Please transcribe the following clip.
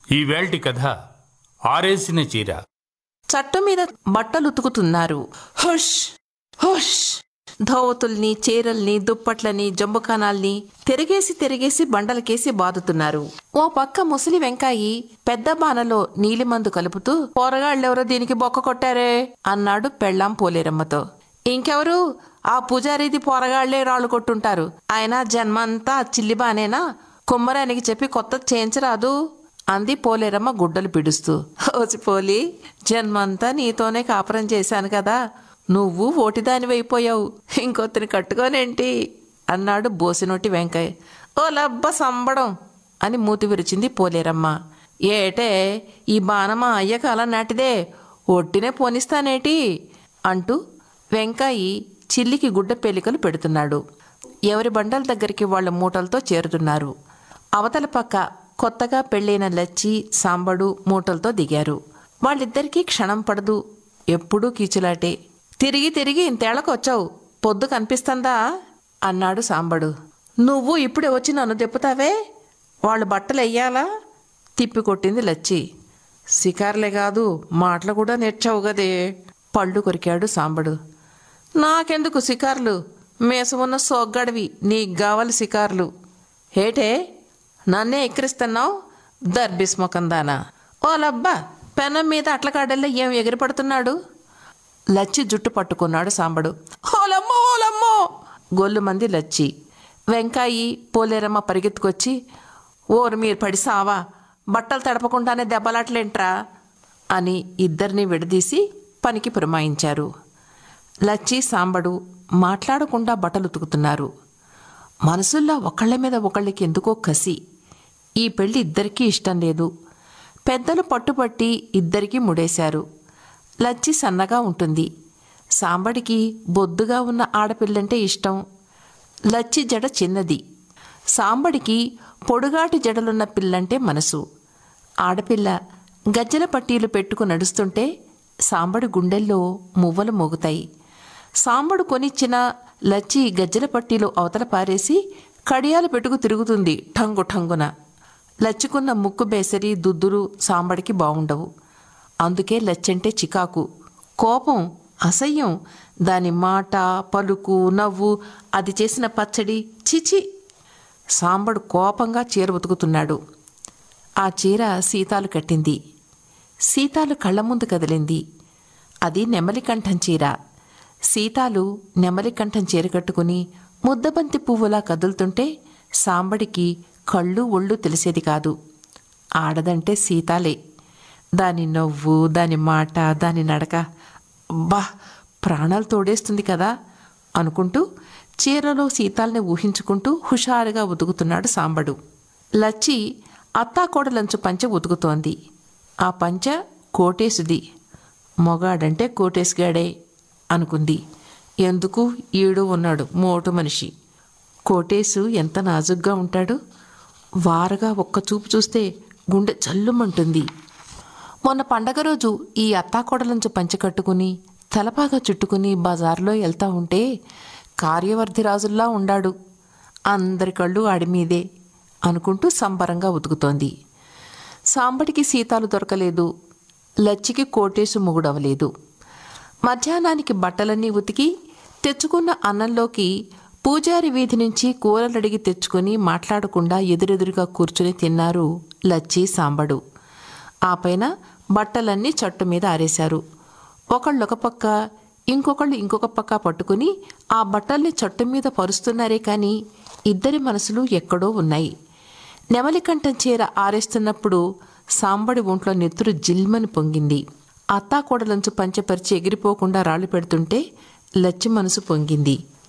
ఈ వేల్టి కథ ఆరేసిన చీర చట్టు మీద బట్టలు ఉతుకుతున్నారు హుష్ హుష్ ధోవతుల్ని చీరల్ని దుప్పట్లని జంబుకానాల్ని తిరిగేసి తిరిగేసి బండలకేసి బాదుతున్నారు ఓ పక్క ముసలి వెంకాయి పెద్ద బానలో నీలిమందు కలుపుతూ పోరగాళ్ళెవరో దీనికి బొక్క కొట్టారే అన్నాడు పెళ్ళాం పోలేరమ్మతో ఇంకెవరు ఆ పూజారిది పోరగాళ్లే రాళ్ళు కొట్టుంటారు ఆయన జన్మంతా చిల్లిబానేనా కుమ్మరానికి చెప్పి కొత్త చేయించరాదు అంది పోలేరమ్మ గుడ్డలు పిడుస్తూ ఓసి పోలి జన్మంతా నీతోనే కాపురం చేశాను కదా నువ్వు ఓటిదానివైపోయావు ఇంకొత్తని కట్టుకోనేంటి అన్నాడు బోసినోటి వెంకయ్య ఓ లబ్బ సంబడం అని మూతి విరిచింది పోలేరమ్మ ఏటే ఈ బాణమా అయ్య కాలం నాటిదే ఒట్టినే పోనిస్తానేటి అంటూ వెంకాయి చిల్లికి గుడ్డ పేలికలు పెడుతున్నాడు ఎవరి బండల దగ్గరికి వాళ్ళ మూటలతో చేరుతున్నారు అవతల పక్క కొత్తగా పెళ్ళైన లచ్చి సాంబడు మూటలతో దిగారు వాళ్ళిద్దరికీ క్షణం పడదు ఎప్పుడూ కీచులాటే తిరిగి తిరిగి ఇంతేళ్లకు వచ్చావు పొద్దు కనిపిస్తుందా అన్నాడు సాంబడు నువ్వు ఇప్పుడే వచ్చి నన్ను దెప్పుతావే వాళ్ళు బట్టలు వెయ్యాలా తిప్పి కొట్టింది లచ్చి శికారులే కాదు మాటలు కూడా నేర్చావు గదే పళ్ళు కొరికాడు సాంబడు నాకెందుకు శికార్లు మేసమున్న సోగ్గాడివి నీకు కావాలి శికార్లు హేటే నన్నే ఎక్కిరిస్తున్నావు దర్బిస్మొకందానా ఓ లబ్బా పెనం మీద అట్లకాడల్లో ఏం ఎగిరిపడుతున్నాడు లచ్చి జుట్టు పట్టుకున్నాడు సాంబడు ఓలమ్మో ఓలమ్మో గొల్లు మంది లచ్చి వెంకాయి పోలేరమ్మ పరిగెత్తుకొచ్చి ఓరు మీరు పడి సావా బట్టలు తడపకుండానే దెబ్బలాట్లేంట్రా అని ఇద్దరిని విడదీసి పనికి పురమాయించారు లచ్చి సాంబడు మాట్లాడకుండా బట్టలు ఉతుకుతున్నారు మనసుల్లో ఒకళ్ళ మీద ఒకళ్ళకి ఎందుకో కసి ఈ పెళ్లి ఇద్దరికీ ఇష్టం లేదు పెద్దలు పట్టుపట్టి ఇద్దరికీ ముడేశారు లచ్చి సన్నగా ఉంటుంది సాంబడికి బొద్దుగా ఉన్న ఆడపిల్లంటే ఇష్టం లచ్చి జడ చిన్నది సాంబడికి పొడుగాటి జడలున్న పిల్లంటే మనసు ఆడపిల్ల గజ్జల పట్టీలు పెట్టుకు నడుస్తుంటే సాంబడి గుండెల్లో మువ్వలు మోగుతాయి సాంబడు కొనిచ్చిన లచ్చి గజ్జల పట్టీలు అవతల పారేసి కడియాలు పెట్టుకు తిరుగుతుంది ఠంగు ఠంగున లచ్చుకున్న ముక్కు బేసరి దుద్దురు సాంబడికి బావుండవు అందుకే లచ్చంటే చికాకు కోపం అసహ్యం దాని మాట పలుకు నవ్వు అది చేసిన పచ్చడి చిచి సాంబడు కోపంగా చీర ఉతుకుతున్నాడు ఆ చీర సీతాలు కట్టింది సీతాలు కళ్ళ ముందు కదిలింది అది నెమలికంఠం చీర సీతాలు నెమలికంఠం చీర కట్టుకుని ముద్దబంతి పువ్వులా కదులుతుంటే సాంబడికి కళ్ళు ఒళ్ళు తెలిసేది కాదు ఆడదంటే సీతాలే దాని నవ్వు దాని మాట దాని నడక అబ్బా ప్రాణాలు తోడేస్తుంది కదా అనుకుంటూ చీరలో సీతాల్ని ఊహించుకుంటూ హుషారుగా ఉతుకుతున్నాడు సాంబడు లచ్చి అత్తాకోడలంచు పంచె ఉతుకుతోంది ఆ పంచ కోటేసుది మొగాడంటే కోటేసుగాడే అనుకుంది ఎందుకు ఈడు ఉన్నాడు మోటు మనిషి కోటేసు ఎంత నాజుగ్గా ఉంటాడు వారగా ఒక్క చూపు చూస్తే గుండె జల్లుమంటుంది మొన్న పండగ రోజు ఈ అత్తాకోడలంచు పంచె కట్టుకుని తలపాగా చుట్టుకుని బజార్లో వెళ్తా ఉంటే కార్యవర్ధిరాజుల్లా ఉండాడు అందరి కళ్ళు ఆడిమీదే అనుకుంటూ సంబరంగా ఉతుకుతోంది సాంబడికి సీతాలు దొరకలేదు లచ్చికి కోటేసు ముగుడవలేదు మధ్యాహ్నానికి బట్టలన్నీ ఉతికి తెచ్చుకున్న అన్నంలోకి పూజారి వీధి నుంచి కూరలడిగి తెచ్చుకొని మాట్లాడకుండా ఎదురెదురుగా కూర్చుని తిన్నారు లచ్చి సాంబడు ఆ పైన బట్టలన్నీ చట్టు మీద ఆరేశారు ఒకళ్ళు ఒక పక్క ఇంకొకళ్ళు ఇంకొక పక్క పట్టుకుని ఆ బట్టల్ని చట్టు మీద పరుస్తున్నారే కానీ ఇద్దరి మనసులు ఎక్కడో ఉన్నాయి నెమలికంఠం చీర ఆరేస్తున్నప్పుడు సాంబడి ఒంట్లో నెత్తురు జిల్మని పొంగింది అత్తాకోడలంచు పంచపరిచి ఎగిరిపోకుండా రాళ్ళు పెడుతుంటే లచ్చి మనసు పొంగింది